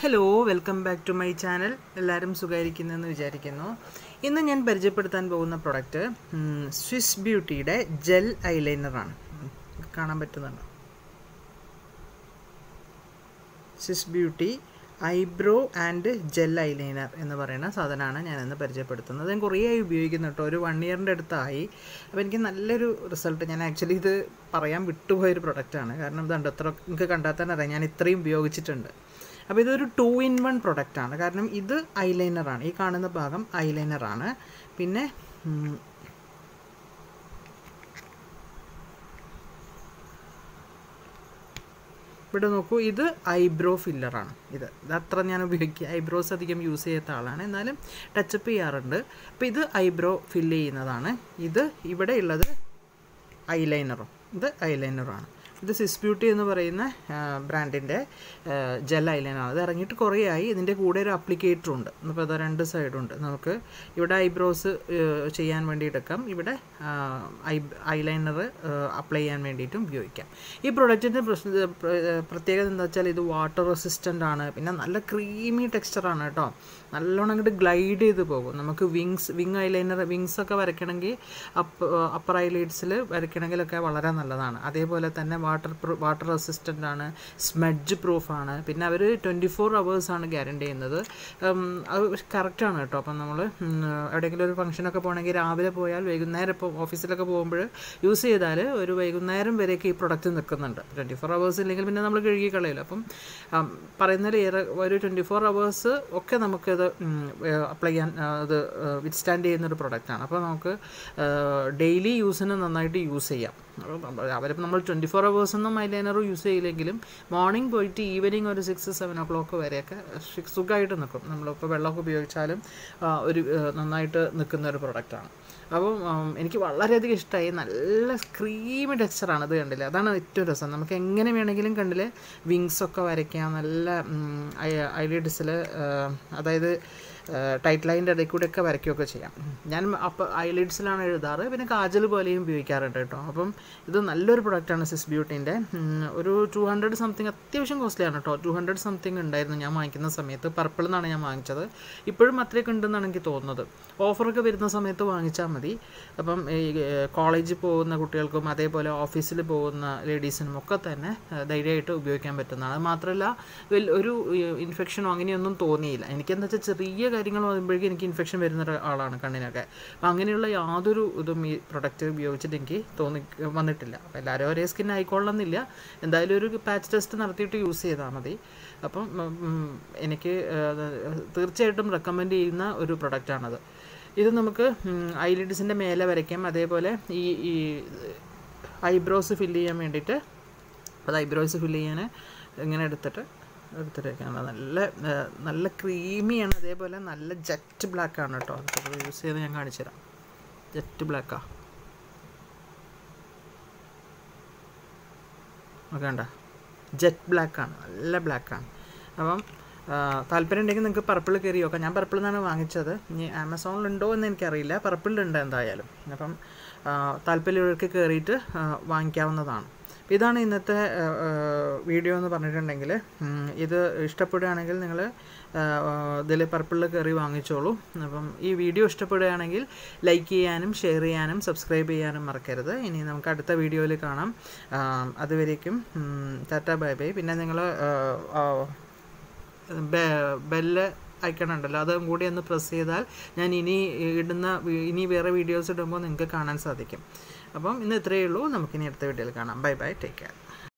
hello welcome back to my channel എല്ലാവരും സുഖമായിരിക്കുന്നെന്ന് വിചാരിക്കുന്നു ഇന്ന് ഞാൻ പരിചയപ്പെടുത്താൻ പോകുന്ന പ്രൊഡക്റ്റ് സ്വിസ് ബ്യൂട്ടിയുടെ ജെൽ ഐലൈനറാണ് കാണാൻ പറ്റുന്നുണ്ടോ Swiss beauty eyebrow and gel eyeliner എന്ന് പറയുന്ന സാധനമാണ് ഞാനിന്ന് പരിചയപ്പെടുത്തുന്നത് ഞാൻ കുറേ ആയി ഉപയോഗിക്കുന്നു കേട്ടോ ഒരു വൺ ഇയറിൻ്റെ അടുത്തായി അപ്പോൾ എനിക്ക് നല്ലൊരു റിസൾട്ട് ഞാൻ ആക്ച്വലി ഇത് പറയാൻ വിട്ടുപോയൊരു പ്രൊഡക്റ്റാണ് കാരണം ഇതുണ്ട് എത്ര നിങ്ങൾക്ക് കണ്ടാൽ തന്നെ അറിയാം ഞാൻ ഇത്രയും ഉപയോഗിച്ചിട്ടുണ്ട് അപ്പോൾ ഇതൊരു ടു ഇൻ വൺ പ്രൊഡക്റ്റാണ് കാരണം ഇത് ഐലൈനറാണ് ഈ കാണുന്ന ഭാഗം ഐലൈനറാണ് പിന്നെ ഉം, ഇവിടെ നോക്കൂ ഇത് ഐബ്രോ ഫില്ലറാണ് ഇത് ഇത് അത്ര ഞാൻ ഉപയോഗിക്കുക ഐബ്രോസ് അധികം യൂസ് ചെയ്യാത്ത ആളാണ് എന്നാലും ടച്ചപ്പ് ചെയ്യാറുണ്ട് അപ്പോൾ ഇത് ഐബ്രോ ഫില്ല് ചെയ്യുന്നതാണ് ഇത് ഇവിടെ ഉള്ളത് ഐലൈനറും ഇത് ഐലൈനറുമാണ് ഇത് സിസ് ബ്യൂട്ടി എന്ന് പറയുന്ന ബ്രാൻഡിൻ്റെ ജെൽ ഐലൈനറാണ് ഇത് ഇറങ്ങിയിട്ട് കുറേ ആയി ഇതിൻ്റെ കൂടെ ഒരു അപ്ലിക്കേറ്ററും ഉണ്ട് അപ്പോൾ അത് രണ്ട് സൈഡുണ്ട് നമുക്ക് ഇവിടെ ഐബ്രോസ് ചെയ്യാൻ വേണ്ടി എടുക്കാം ഇവിടെ ഐ ഐലൈനർ അപ്ലൈ ചെയ്യാൻ വേണ്ടിയിട്ടും ഉപയോഗിക്കാം ഈ പ്രൊഡക്റ്റിൻ്റെ പ്രത്യേകത എന്താ വെച്ചാൽ ഇത് വാട്ടർ റെസിസ്റ്റൻ്റ് ആണ് പിന്നെ നല്ല ക്രീമി ടെക്സ്ചറാണ് കേട്ടോ നല്ലോണം അങ്ങോട്ട് ഗ്ലൈഡ് ചെയ്ത് പോകും നമുക്ക് വിങ്സ് വിങ് ഐലൈനർ വിങ്സ് ഒക്കെ വരയ്ക്കണമെങ്കിൽ അപ്പ് അപ്പർ ഐലൈറ്റ്സിൽ വരയ്ക്കണമെങ്കിലൊക്കെ വളരെ നല്ലതാണ് അതേപോലെ തന്നെ വാട്ടർ പ്രൂ വാട്ടർ റെസിസ്റ്റൻ്റ് ആണ് സ്മെഡ്ജ് പ്രൂഫാണ് പിന്നെ അവർ ട്വൻറ്റി ഫോർ ആണ് ഗ്യാരണ്ടി ചെയ്യുന്നത് ഉം, അത് കറക്റ്റാണ് കേട്ടോ അപ്പം നമ്മൾ എവിടെയെങ്കിലും ഒരു ഫംഗ്ഷനൊക്കെ പോകണമെങ്കിൽ രാവിലെ പോയാൽ വൈകുന്നേരം ഇപ്പോൾ ഓഫീസിലൊക്കെ പോകുമ്പോൾ യൂസ് ചെയ്താൽ ഒരു വൈകുന്നേരം വരെയൊക്കെ ഈ പ്രൊഡക്റ്റ് നിൽക്കുന്നുണ്ട് ട്വൻറ്റി ഫോർ അവേഴ്സ് ഇല്ലെങ്കിൽ പിന്നെ നമ്മൾ കഴുകി കളയില്ല അപ്പം ഉം, പറയുന്നതിൽ ഏറെ ഒരു ട്വൻറ്റി ഫോർ അവേഴ്സ് ഒക്കെ നമുക്കിത് അപ്ലൈ ചെയ്യാൻ ആ, ഇത് വിത്ത്സ്റ്റാൻഡ് ചെയ്യുന്നൊരു പ്രൊഡക്റ്റാണ് അപ്പോൾ നമുക്ക് ഡെയിലി യൂസിന് നന്നായിട്ട് യൂസ് ചെയ്യാം അവരിപ്പോൾ നമ്മൾ ട്വൻറ്റി ഫോർ അവേഴ്സൊന്നും ഐലൈനർ യൂസ് ചെയ്യില്ലെങ്കിലും മോർണിംഗ് പോയിട്ട് ഈവനിങ് ഒരു സിക്സ് സെവൻ ഒ ക്ലോക്ക് വരെയൊക്കെ സു- സുഖമായിട്ട് നിൽക്കും നമ്മളിപ്പോൾ വെള്ളമൊക്കെ ഉപയോഗിച്ചാലും ആ, ഒരു ആ, നന്നായിട്ട് നിൽക്കുന്ന ഒരു പ്രൊഡക്റ്റാണ് അപ്പം ഉം, എനിക്ക് വളരെയധികം ഇഷ്ടമായി നല്ല ക്രീമി ടെക്സ്ചറാണ് ഇത് കണ്ടില്ലേ അതാണ് ഏറ്റവും രസം നമുക്ക് എങ്ങനെ വേണമെങ്കിലും കണ്ടില്ലേ വിങ്സ് ഒക്കെ വരയ്ക്കാം നല്ല ഐലിഡ്സിൽ അതായത് ടൈറ്റ് ലൈൻ്റെ ഇടയിൽ കൂടെ ഒക്കെ വരയ്ക്കുകയൊക്കെ ചെയ്യാം ഞാൻ അപ്പോൾ ഐലിഡ്സിലാണ് എഴുതാറ് പിന്നെ കാജൽ പോലെയും ഉപയോഗിക്കാറുണ്ട് കേട്ടോ അപ്പം ഇത് നല്ലൊരു പ്രൊഡക്റ്റാണ് സിസ് ബ്യൂട്ടീൻ്റെ ഒരു ടു ഹൺഡ്രഡ് സംതിങ് അത്യാവശ്യം കോസ്റ്റ്ലിയാണ് കേട്ടോ ടു ഹൺഡ്രഡ് സംതിങ് ഉണ്ടായിരുന്നു ഞാൻ വാങ്ങിക്കുന്ന സമയത്ത് പർപ്പിൾ നിന്നാണ് ഞാൻ വാങ്ങിച്ചത് ഇപ്പോഴും അത്രയൊക്കെ ഉണ്ടെന്നാണ് എനിക്ക് തോന്നുന്നത് ഓഫറൊക്കെ വരുന്ന സമയത്ത് വാങ്ങിച്ചാൽ മതി അപ്പം ഈ കോളേജിൽ പോകുന്ന കുട്ടികൾക്കും അതേപോലെ ഓഫീസിൽ പോകുന്ന ലേഡീസിനും ഒക്കെ തന്നെ ഏഹ്, ധൈര്യമായിട്ട് ഉപയോഗിക്കാൻ പറ്റുന്നതാണ് അത് മാത്രമല്ല വൽ- ഒരു ഇൻഫെക്ഷനോ അങ്ങനെയൊന്നും തോന്നിയില്ല എനിക്കെന്താ വെച്ചാൽ ചെറിയ കാര്യങ്ങൾ വരുമ്പോഴേക്കും എനിക്ക് ഇൻഫെക്ഷൻ വരുന്ന ഒരാളാണ് കണ്ണിനൊക്കെ അപ്പം അങ്ങനെയുള്ള യാതൊരു ഇതും ഈ പ്രൊഡക്റ്റ് ഉപയോഗിച്ചിട്ട് എനിക്ക് തോന്നി വന്നിട്ടില്ല അപ്പോൾ എല്ലാവരും ഒരേ സ്കിൻ ആയിക്കൊള്ളണമെന്നില്ല എന്തായാലും ഒരു പാച്ച് ടെസ്റ്റ് നടത്തിയിട്ട് യൂസ് ചെയ്താൽ മതി അപ്പം ഉം, ഉം, എനിക്ക് ഏഹ്, തീർച്ചയായിട്ടും റെക്കമെൻഡ് ചെയ്യുന്ന ഒരു പ്രൊഡക്റ്റാണത് ഇത് നമുക്ക് ഐലിഡ്സിൻ്റെ മേലെ വരയ്ക്കാം അതേപോലെ ഈ ഈ ഐബ്രോസ് ഫില്ല് ചെയ്യാൻ വേണ്ടിയിട്ട് അത് ഐബ്രോസ് ഫില്ല് ചെയ്യാൻ ഇങ്ങനെ എടുത്തിട്ട് എടുത്തിട്ട് വെക്കാം നല്ല ആ, നല്ല ക്രീമിയാണ് അതേപോലെ നല്ല ജെറ്റ് ബ്ലാക്ക് ആണ് കേട്ടോ അത് യൂസ് ചെയ്ത് ഞാൻ കാണിച്ചു തരാം ജെറ്റ് ബ്ലാക്കാ ഒക്കെ ഉണ്ടോ ജെറ്റ് ബ്ലാക്കാണ് നല്ല ബ്ലാക്കാണ് അപ്പം ആ, താല്പര്യം ഉണ്ടെങ്കിൽ നിങ്ങൾക്ക് പർപ്പിൾ കയറി നോക്കാം ഞാൻ പർപ്പിൾ നിന്നാണ് വാങ്ങിച്ചത് ഇനി ആമസോണിലുണ്ടോ എന്ന് എനിക്കറിയില്ല പർപ്പിളിലുണ്ട് എന്തായാലും അപ്പം ആ, താല്പര്യമുള്ളവർക്ക് കയറിയിട്ട് ആ, വാങ്ങിക്കാവുന്നതാണ് അപ്പോൾ ഇതാണ് ഇന്നത്തെ ആ, ആ, വീഡിയോ എന്ന് പറഞ്ഞിട്ടുണ്ടെങ്കിൽ ഉം, ഇത് ഇഷ്ടപ്പെടുകയാണെങ്കിൽ നിങ്ങൾ ഇതിൽ പർപ്പിളിൽ കയറി വാങ്ങിച്ചോളൂ അപ്പം ഈ വീഡിയോ ഇഷ്ടപ്പെടുകയാണെങ്കിൽ ലൈക്ക് ചെയ്യാനും ഷെയർ ചെയ്യാനും സബ്സ്ക്രൈബ് ചെയ്യാനും മറക്കരുത് ഇനി നമുക്ക് അടുത്ത വീഡിയോയിൽ കാണാം ആ, അതുവരേക്കും ടാറ്റ ബൈ ബൈ പിന്നെ നിങ്ങൾ ബെല്ല് ഐക്കൺ ഉണ്ടല്ലോ അതും കൂടി ഒന്ന് പ്രസ് ചെയ്താൽ ഞാൻ ഇനി ഇടുന്ന വി- ഇനി വേറെ വീഡിയോസ് ഇടുമ്പോൾ നിങ്ങൾക്ക് കാണാൻ സാധിക്കും അപ്പം ഇന്ന് ഇത്രയേ ഉള്ളൂ നമുക്കിനി അടുത്ത വീഡിയോയിൽ കാണാം ബൈ ബൈ ടേക്ക് കെയർ